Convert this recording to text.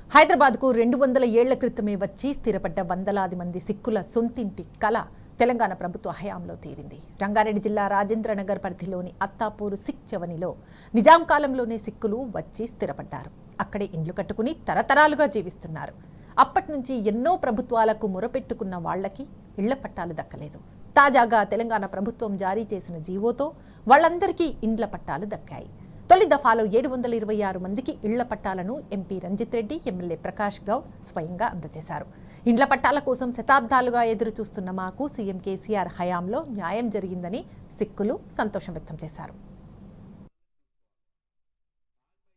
హైదరాబాద్కు రెండు వందల ఏళ్ల క్రితమే వచ్చి స్థిరపడ్డ వందలాది మంది సిక్కుల సొంతింటి కళ తెలంగాణ ప్రభుత్వ హయాంలో తీరింది రంగారెడ్డి జిల్లా రాజేంద్రనగర్ పరిధిలోని అత్తాపూరు సిక్ చవనిలో నిజాం కాలంలోనే సిక్కులు వచ్చి స్థిరపడ్డారు అక్కడే ఇండ్లు కట్టుకుని తరతరాలుగా జీవిస్తున్నారు అప్పటి నుంచి ఎన్నో ప్రభుత్వాలకు మొరపెట్టుకున్న వాళ్లకి ఇళ్ల పట్టాలు దక్కలేదు తాజాగా తెలంగాణ ప్రభుత్వం జారీ చేసిన జీవోతో వాళ్ళందరికీ ఇండ్ల పట్టాలు దక్కాయి తొలి దఫాలో ఏడు వందల ఇరవై ఆరు మందికి ఇళ్ల పట్టాలను ఎంపీ రంజిత్ రెడ్డి ఎమ్మెల్యే ప్రకాష్ గౌడ్ స్వయంగా అందజేశారు ఇండ్ల పట్టాల కోసం శతాబ్దాలుగా ఎదురు చూస్తున్న మాకు సీఎం కేసీఆర్ హయాంలో న్యాయం జరిగిందని సిక్కులు సంతోషం వ్యక్తం చేశారు